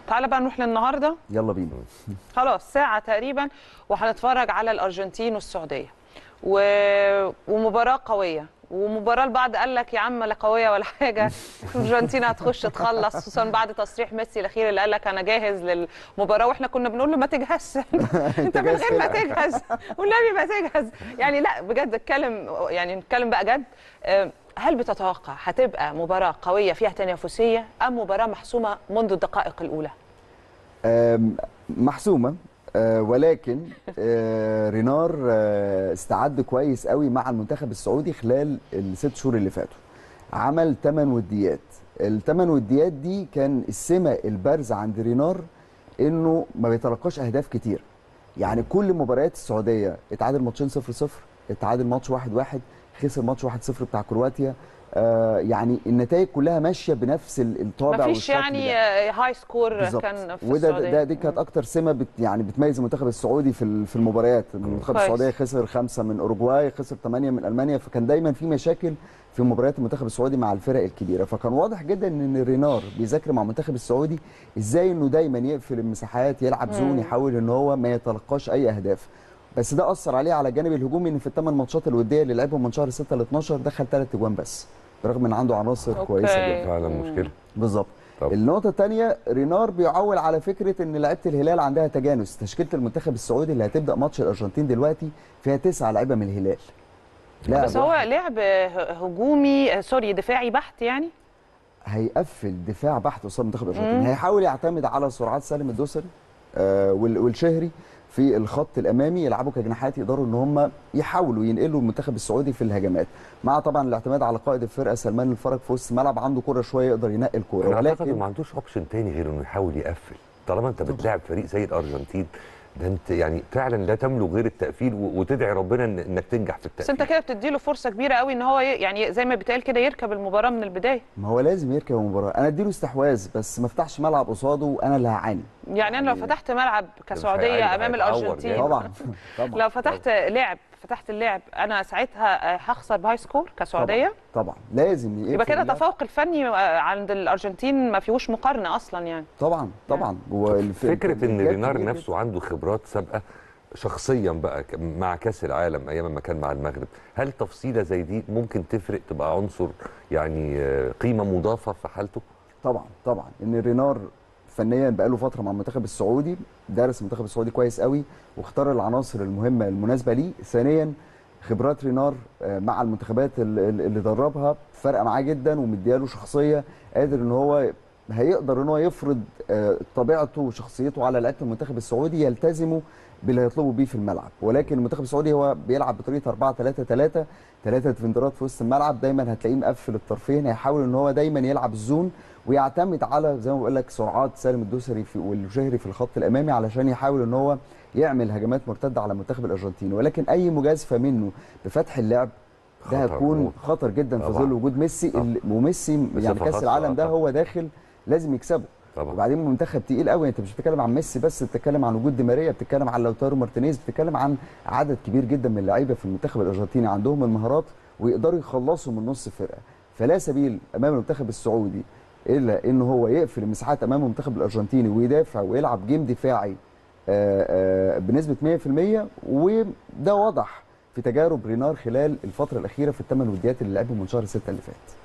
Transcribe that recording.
تعالى بقى نروح للنهارده يلا بينا خلاص ساعة تقريبا وهنتفرج على الأرجنتين والسعودية و... ومباراة قوية ومباراة البعض قال لك يا عم لا قوية ولا حاجة الأرجنتين هتخش تخلص خصوصا بعد تصريح ميسي الأخير اللي قال لك أنا جاهز للمباراة وإحنا كنا بنقول له ما تجهزش أنت من جاهز غير ما تلعب. تجهز والنبي ما تجهز يعني لا بجد اتكلم يعني نتكلم بقى جد آه، هل بتتوقع هتبقى مباراة قوية فيها تنافسية أم مباراة محسومة منذ الدقائق الأولى؟ آم، محسومه آه، ولكن آه، رينار آه، استعد كويس قوي مع المنتخب السعودي خلال الست شهور اللي فاتوا عمل 8 وديات الثمان وديات دي كان السمه البارزه عند رينار انه ما بيتلقاش اهداف كتير يعني كل مباريات السعوديه اتعادل ماتشين 0 0 اتعادل ماتش 1 1 خسر ماتش 1 0 بتاع كرواتيا آه يعني النتائج كلها ماشيه بنفس ال- الطابع مفيش والشكل يعني ده. آه، هاي سكور بالظبط. كان في وده السعودية ده دي كانت اكتر سمه بت يعني بتميز المنتخب السعودي في ال- في المباريات المنتخب كويس. السعوديه خسر خمسه من اوروجواي خسر ثمانيه من المانيا فكان دايما في مشاكل في مباريات المنتخب السعودي مع الفرق الكبيره فكان واضح جدا ان رينار بيذاكر مع المنتخب السعودي ازاي انه دايما يقفل المساحات يلعب زون يحاول ان هو ما يتلقاش اي اهداف بس ده اثر عليه على الجانب الهجومي ان في الثمان ماتشات الوديه اللي لعبهم من شهر 6 ل 12 دخل ثلاث اجوان بس برغم ان عنده عناصر أوكي. كويسه جدا فعلا مشكله بالظبط طب. النقطة الثانية رينار بيعول على فكرة ان لعيبة الهلال عندها تجانس، تشكيلة المنتخب السعودي اللي هتبدأ ماتش الأرجنتين دلوقتي فيها تسعة لعيبة من الهلال. لاعب بس هو واحد لعب ه- هجومي آه، سوري دفاعي بحت يعني هيقفل دفاع بحت قصاد منتخب الأرجنتين، هيحاول يعتمد على سرعات سالم الدوسري آه وال- والشهري في الخط الامامي يلعبوا كجناحات يقدروا ان هم يحاولوا ينقلوا المنتخب السعودي في الهجمات مع طبعا الاعتماد على قائد الفرقه سلمان الفرج في وسط الملعب عنده كره شويه يقدر ينقي الكوره انا اعتقد إنه ولكن ما عندوش اوبشن تاني غير انه يحاول يقفل طالما انت بتلاعب فريق زي الارجنتين ده انت يعني فعلا لا تملك غير التقفيل و- وتدعي ربنا إن- انك تنجح في بس التقفيل انت كده بتديله فرصه كبيره قوي ان هو ي- يعني زي ما بيتقال كده يركب المباراه من البدايه ما هو لازم يركب المباراه انا اديله استحواذ بس ما افتحش ملعب قصاده وانا اللي هعاني يعني انا لو فتحت ملعب كسعوديه هيعاني، امام هيتعور الارجنتين جامد. طبعا طبعا لو فتحت لعب فتحت اللعب انا ساعتها آه، هخسر بهاي سكور كسعوديه طبعا, طبعا. لازم يقفل يبقى كده اللعب. التفوق الفني آه، عند الارجنتين ما فيهوش مقارنه اصلا يعني طبعا طبعا جوه الف- فكره ان الجاب رينار كبير نفسه عنده خبرات سابقه شخصيا بقى ك- مع كاس العالم ايام ما كان مع المغرب هل تفصيله زي دي ممكن تفرق تبقى عنصر يعني آه، قيمه مضافه في حالته طبعا طبعا ان رينار فنيا بقاله فتره مع المنتخب السعودي دارس المنتخب السعودي كويس قوي واختار العناصر المهمه المناسبه ليه ثانيا خبرات رينار آه، مع المنتخبات ال- ال- اللي دربها فارقه معاه جدا ومدياله شخصيه قادر ان هو هيقدر ان هو يفرض آه، طبيعته وشخصيته على لعيبه المنتخب السعودي يلتزموا باللي هيطلبوا بيه في الملعب ولكن المنتخب السعودي هو بيلعب بطريقه 4 3 3 ثلاثه ديفندرات في وسط الملعب دايما هتلاقيه مقفل الطرفين هيحاول ان هو دايما يلعب الزون ويعتمد على زي ما بقول لك سرعات سالم الدوسري في والجهري في الخط الامامي علشان يحاول ان هو يعمل هجمات مرتده على المنتخب الارجنتيني ولكن اي مجازفه منه بفتح اللعب ده خطر هيكون موت. خطر جدا في طبعاً. ظل وجود ميسي طبعاً. اللي- وميسي بصفة يعني كاس خاصة، العالم ده طبعاً. هو داخل لازم يكسبه طبعا وبعدين منتخب تقيل قوي انت مش بتتكلم عن ميسي بس بتتكلم عن وجود دي ماريا بتتكلم عن لوتارو مارتينيز بتتكلم عن عدد كبير جدا من اللعيبه في المنتخب الارجنتيني عندهم المهارات ويقدروا يخلصوا من نص فرقه فلا سبيل امام المنتخب السعودي الا ان هو يقفل المساحات امام المنتخب الارجنتيني ويدافع ويلعب جيم دفاعي آه، آه، بنسبه 100% وده واضح في تجارب رينار خلال الفتره الاخيره في الثمان وديات اللي لعبهم من شهر 6 اللي فات